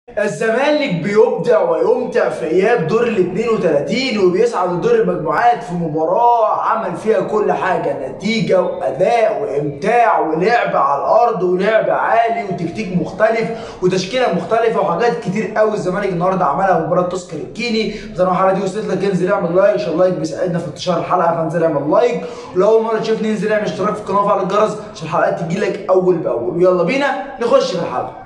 الزمالك بيبدع ويمتع في اياب دور ال 32 وبيصعد لدور المجموعات في مباراه عمل فيها كل حاجه نتيجه واداء وامتاع ولعب على الارض ولعب عالي وتكتيك مختلف وتشكيله مختلفه وحاجات كتير قوي الزمالك النهارده عملها في مباراه تذكر الكيني زي ما الحلقه دي وصلت لك انزل اعمل لايك عشان اللايك بيساعدنا في انتشار الحلقه فانزل اعمل لايك ولو اول مره تشوفني انزل اعمل اشتراك في القناه وفعل الجرس عشان الحلقات تجي لك اول باول ويلا بينا نخش في الحلقه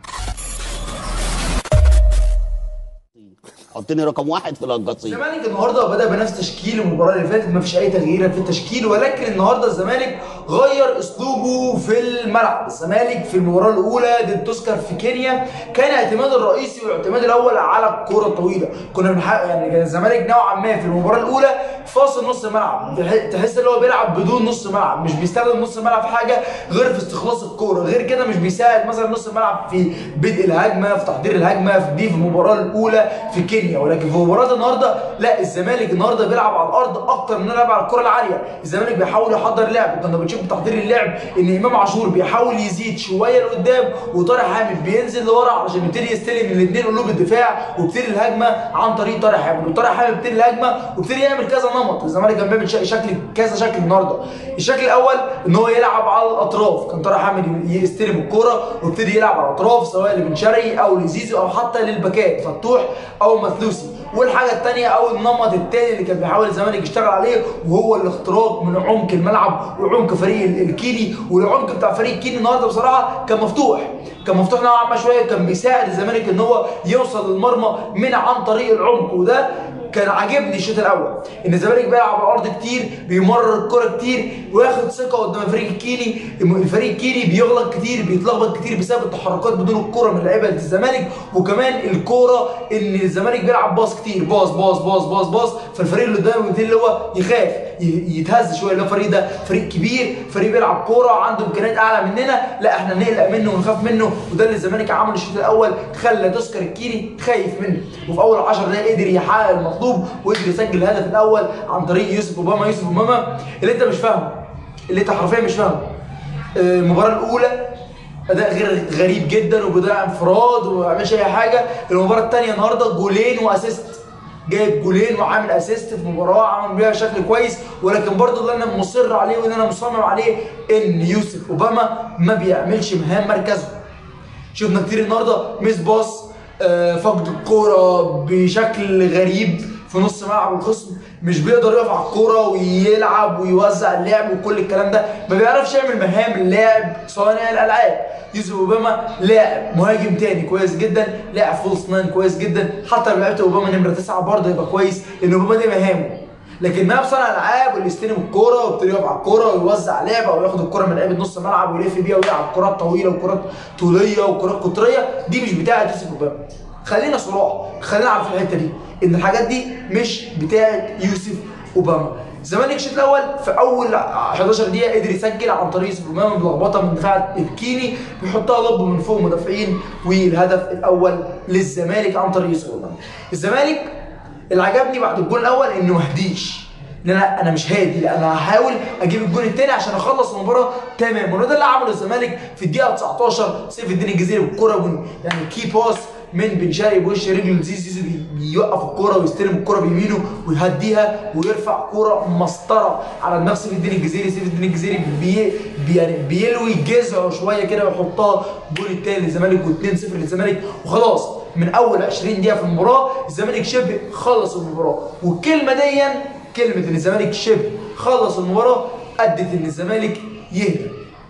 حطني رقم واحد في القصيم الزمالك النهارده بدا بنفس تشكيل المباراه اللي فاتت مفيش اي تغيير في التشكيل ولكن النهارده الزمالك غير اسلوبه في الملعب الزمالك في المباراه الاولى ضد تذكر في كينيا كان اعتماده الرئيسي والاعتماد الاول على الكره الطويله كنا بنحقق يعني كان الزمالك نوعا ما في المباراه الاولى فاصل نص الملعب تح- تحس ان هو بيلعب بدون نص ملعب مش بيستخدم نص الملعب في حاجه غير في استخلاص الكوره غير كده مش بيساعد مثلا نص الملعب في بدء الهجمه في تحضير الهجمه في دي في المباراه الاولى في كينيا ولكن في مباراه النهارده لا الزمالك النهارده بيلعب على الارض اكتر من انه يلعب على الكره العاليه الزمالك بيحاول يحضر لعب كنا بنشوف تحضير اللعب ان امام عاشور بيحاول يزيد شويه لقدام وطارق حامد بينزل لورا علشان يبتدي يستلم من الاثنين قلوب الدفاع ويبتدي الهجمه عن طريق طارق حامد وطارق حامد بيبتدي الهجمه ويبتدي يعمل كذا نمط الزمالك كان بيعمل ش- شكل كذا شكل النهارده الشكل الاول ان هو يلعب على الاطراف كان طارق حامد يستلم الكوره ويبتدي يلعب على الاطراف سواء لبن شرقي او لزيزو او حتى للباكات فتوح او مثلوسي والحاجه الثانيه او النمط الثاني اللي كان بيحاول الزمالك يشتغل عليه وهو الاختراق من عمق الملعب وعمق فريق ال- الكيني والعمق بتاع فريق الكيني النهارده بصراحه كان مفتوح كان مفتوح نوعا ما شويه كان بيساعد الزمالك ان هو يوصل للمرمى من عن طريق العمق وده كان عاجبني الشوط الاول ان الزمالك بيلعب على الارض كتير بيمرر الكره كتير وياخد ثقه قدام الفريق الكيني الفريق الكيني بيغلط كتير بيتلخبط كتير بسبب التحركات بدون الكره من لعيبه الزمالك وكمان الكوره ان الزمالك بيلعب باص كتير باص باص باص باص باص فالفريق اللي قدامه بيبتدي اللي هو يخاف ي- يتهز شويه اللي هو الفريق ده فريق كبير فريق بيلعب كوره عنده امكانيات اعلى مننا لا احنا نقلق منه ونخاف منه وده اللي الزمالك عمله الشوط الاول خلى تذكر الكيني خايف منه وفي اول 10 دقايق قدر يحقق المطلوب وقدر يسجل الهدف الاول عن طريق يوسف اوباما يوسف اوباما اللي انت مش فاهمه اللي انت حرفيا مش فاهمه آه، المباراه الاولى اداء غير غريب جدا وبيضيع انفراد وما بيعملش اي حاجه المباراه الثانيه النهارده جولين واسيست جايب جولين وعامل اسيست في مباراه عمل بيها شكل كويس ولكن برضه اللي انا مصر عليه واللي انا مصمم عليه ان يوسف اوباما ما بيعملش مهام مركزه شفنا كتير النهارده ميس باص آه، فقد الكوره بشكل غريب في نص ملعب الخصم مش بيقدر يقف على الكوره ويلعب ويوزع اللعب وكل الكلام ده ما بيعرفش يعمل مهام اللاعب صانع الالعاب يوسف اوباما لاعب مهاجم تاني كويس جدا لاعب فولس ناين كويس جدا حتى لو لعبت اوباما نمره تسعه برضه يبقى كويس لان اوباما دي مهامه لكن ما بصنع العاب واللي يستلم الكوره ويبتدي يقف على الكوره ويوزع لعبه او ياخد الكوره من لعيبه نص الملعب ويلف بيها ويلعب كرات طويله وكرات طوليه وكرات قطريه دي مش بتاعه يوسف اوباما خلينا صراحه خلينا عارفين الحته دي ان الحاجات دي مش بتاعه يوسف اوباما الزمالك الشوط الاول في اول 11 دقيقه قدر يسجل عن طريق يوسف اوباما بلخبطه من دفاع الكيني بيحطها لب من فوق المدافعين والهدف الاول للزمالك عن طريق يوسف اوباما الزمالك اللي عجبني بعد الجول الاول انه ما هديش ان انا انا مش هادي لا انا هحاول اجيب الجول الثاني عشان اخلص المباراه تمام وده اللي عمله الزمالك في الدقيقه 19 سيف الدين الجزيري بالكره بن- يعني كي باس من بن شرقي بوش رجله لزيزو زيزو بي- بيوقف الكوره ويستلم الكوره بيمينه ويهديها ويرفع كوره مسطره على دماغ سيف الدين الجزيري سيف الدين الجزيري بي بي يعني بيلوي جذعه شويه كده ويحطها الجول الثاني للزمالك و2-0 للزمالك وخلاص من اول 20 دقيقه في المباراه الزمالك شبه خلص المباراه والكلمه دي كلمه ان الزمالك شبه خلص المباراه ادت ان الزمالك يهدى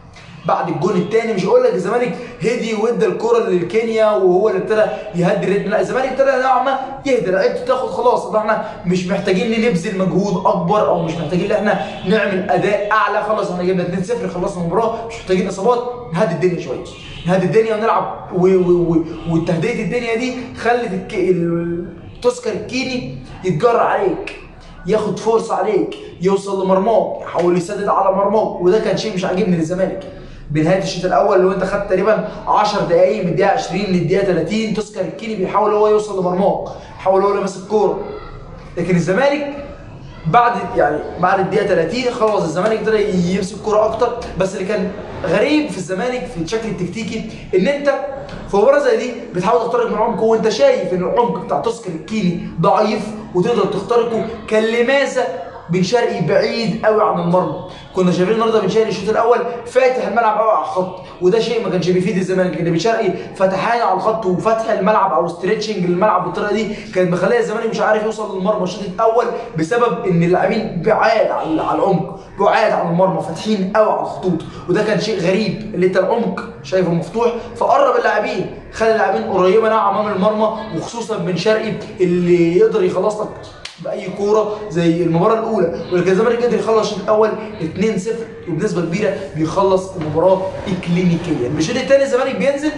بعد الجون الثاني مش هقول لك الزمالك هدي وادى الكره للكينيا وهو اللي ابتدى يهدي الريتم لا الزمالك ابتدى نوعا ما يهدى لعيبته تاخد خلاص طب احنا مش محتاجين نبذل مجهود اكبر او مش محتاجين ان احنا نعمل اداء اعلى خلاص احنا جبنا 2-0 خلصنا المباراه مش محتاجين اصابات نهدي الدنيا شويه نهدي الدنيا ونلعب و- و- و- وتهدئه الدنيا دي خلت الك... ال- تذكر الكيني يتجرى عليك ياخد فرصه عليك يوصل لمرماك يحاول يسدد على مرماك وده كان شيء مش عاجبني للزمالك بنهايه الشوط الاول لو انت خدت تقريبا 10 دقائق من الدقيقه 20 للدقيقه 30 تذكر الكيني بيحاول هو يوصل لمرماك يحاول هو اللي ماسك الكوره لكن الزمالك بعد يعني بعد الدقيقه 30 خلاص الزمالك ابتدى يمسك كوره اكتر بس اللي كان غريب في الزمالك في الشكل التكتيكي ان انت في مباراه زي دي بتحاول تخترق من العمق وانت شايف ان العمق بتاع تذكر الكيني ضعيف وتقدر تخترقه كان لماذا بن شرقي بعيد قوي عن المرمى كنا شايفين النهارده بن شرقي الشوط الاول فاتح الملعب قوي على الخط وده شيء ما كانش بيفيد الزمالك لان بن شرقي فتحان على الخط وفتح الملعب او ستريتشنج للملعب بالطريقه دي كانت مخليه الزمالك مش عارف يوصل للمرمى الشوط الاول بسبب ان اللاعبين بعاد على على العمق بعاد عن المرمى فاتحين قوي على الخطوط وده كان شيء غريب اللي انت العمق شايفه مفتوح فقرب اللاعبين خلى اللاعبين قريبه نوعا ما من المرمى وخصوصا بن شرقي اللي يقدر يخلص لك باي كوره زي المباراه الاولى ولكن الزمالك قدر يخلص الشوط الاول 2-0 وبنسبه كبيره بيخلص المباراه اكلينيكيا الشوط الثاني الزمالك بينزل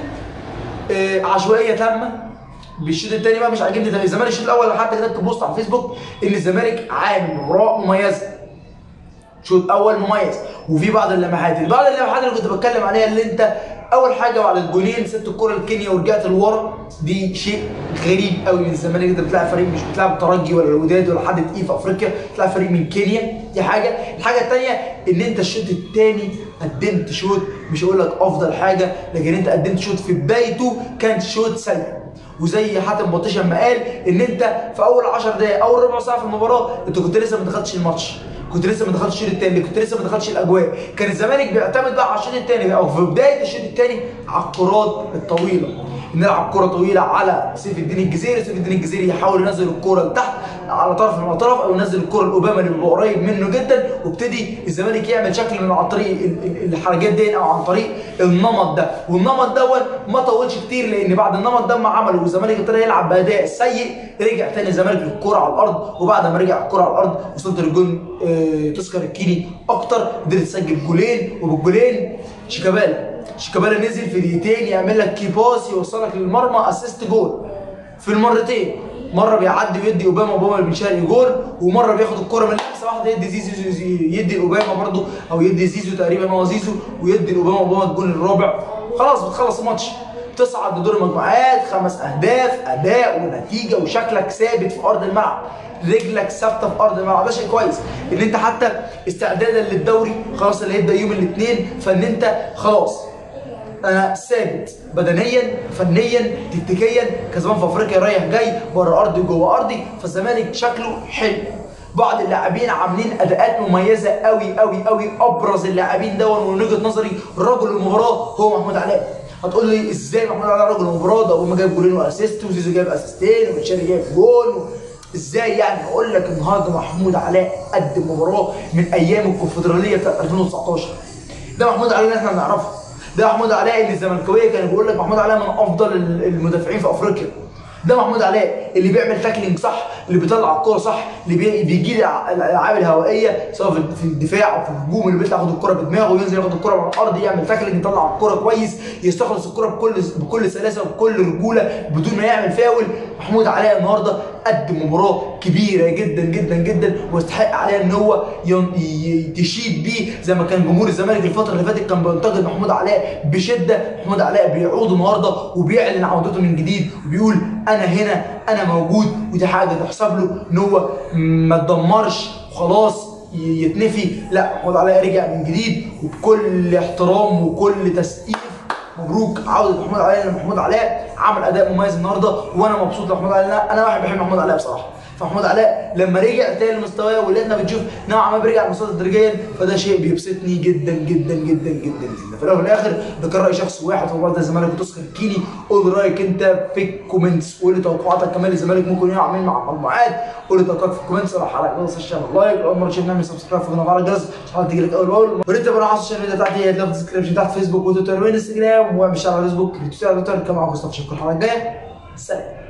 آه، عشوائيه تامه بالشوط الثاني بقى مش عاجبني ده الزمالك الشوط الاول حتى كتبت بوست على الفيسبوك ان الزمالك عامل مباراه مميزه شوط اول مميز وفي بعض اللمحات بعض اللمحات اللي كنت بتكلم عليها اللي انت اول حاجه بعد الجولين سبت الكره لكينيا ورجعت لورا دي شيء غريب قوي من الزمالك انت بتلعب فريق مش بتلعب ترجي ولا الوداد ولا حد تقيل في افريقيا بتلعب فريق من كينيا دي حاجه الحاجه الثانيه ان انت الشوط الثاني قدمت شوط مش هقول لك افضل حاجه لكن انت قدمت شوط في بدايته كان شوط سيء وزي حاتم بطيش لما قال ان انت في اول 10 دقائق اول ربع ساعه في المباراه انت كنت لسه ما دخلتش الماتش كنت لسه ما دخلتش الشوط الثاني كنت لسه ما دخلتش الاجواء كان الزمالك بيعتمد بقى على الشوط الثاني او في بدايه الشوط الثاني على الكرات الطويله نلعب كره طويله على سيف الدين الجزيري سيف الدين الجزيري يحاول ينزل الكره لتحت على طرف من الاطراف او ينزل الكره لاوباما اللي بيبقى قريب منه جدا وابتدي الزمالك يعمل شكل من عن طريق ال- ال- الحركات دي او عن طريق النمط ده والنمط دوت ما طولش كتير لان بعد النمط ده ما عمله والزمالك ابتدى يلعب باداء سيء رجع تاني الزمالك للكره على الارض وبعد ما رجع الكره على الارض وصلت للجون آه، تذكر الكيني اكتر قدرت تسجل جولين وبالجولين شيكابالا شيكابالا نزل في دقيقتين يعمل لك كي باس يوصلك للمرمى اسيست جول في المرتين مره بيعدي ويدي اوباما اوباما بن شرقي جول ومره بياخد الكره من لمسه واحده يدي زيزو زيزو- يدي اوباما برضه او يدي زيزو تقريبا هو زيزو ويدي اوباما اوباما الجول الرابع خلاص بتخلص الماتش تصعد لدور المجموعات خمس اهداف اداء ونتيجه وشكلك ثابت في ارض الملعب رجلك ثابته في ارض الملعب ده شيء كويس ان انت حتى استعدادا للدوري خلاص اللي هيبدا يوم الاثنين فان انت خلاص انا ثابت بدنيا فنيا تكتيكيا كسبان في افريقيا رايح جاي بره ارضي وجوه ارضي فالزمالك شكله حلو بعض اللاعبين عاملين اداءات مميزه قوي قوي قوي ابرز اللاعبين دون ومن وجهه نظري رجل المباراه هو محمود علاء هتقول لي ازاي محمود علاء رجل المباراه ده ما جايب جولين واسيست وزيزو جايب اسيستين وبتشاري جايب جول و... ازاي يعني هقول لك النهارده محمود علاء قدم مباراه من ايام الكونفدراليه بتاعت 2019 ده محمود علاء اللي احنا بنعرفه ده محمود علاء اللي الزملكاويه كانوا بيقول لك محمود علاء من افضل المدافعين في افريقيا ده محمود علاء اللي بيعمل تاكلينج صح اللي بيطلع الكوره صح اللي بي- بيجي الالعاب الهوائيه سواء في- في الدفاع او في الهجوم اللي بيطلع ياخد الكوره بدماغه وينزل ياخد الكوره من الارض يعمل تاكلينج يطلع الكوره كويس يستخلص الكوره بكل بكل سلاسه وبكل رجوله بدون ما يعمل فاول محمود علاء النهارده قدم مباراه كبيره جدا جدا جدا ويستحق عليها ان هو ين- ي- تشيد بيه زي ما كان جمهور الزمالك الفتره اللي فاتت كان بينتقد محمود علاء بشده محمود علاء بيعود النهارده وبيعلن عودته من جديد وبيقول انا هنا انا موجود ودي حاجه تحسب له ان هو ما اتدمرش وخلاص ي- يتنفي لا محمود علاء رجع من جديد وبكل احترام وكل تسقيف مبروك عوده محمود علاء لان محمود علاء عمل اداء مميز النهارده وانا مبسوط لمحمود علاء لأن انا واحد بحب محمود علاء بصراحه فمحمود علاء لما رجع تاني لمستواه ولقينا بنشوف نوعا ما بيرجع لمستواه تدريجيا فده شيء بيبسطني جدا جدا جدا جدا جدا في الاول وفي الاخر ده كان راي شخص واحد في مباراه الزمالك وتسخر كيني قول لي رايك انت في الكومنتس قول لي توقعاتك كمان الزمالك ممكن يقع مين مع المجموعات قول لي توقعاتك في الكومنتس لو حلقه ما تنساش تعمل لايك لو اول مره تشوف نعمل سبسكرايب في القناه وعلى الجرس عشان تيجي لك اول باول وريت بقى على السوشيال ميديا بتاعتي هتلاقي في الديسكربشن تحت فيسبوك وتويتر وانستجرام واعمل شير على فيسبوك تويتر تويتر كمان معاكم مصطفى شكرا الحلقه الجايه سلام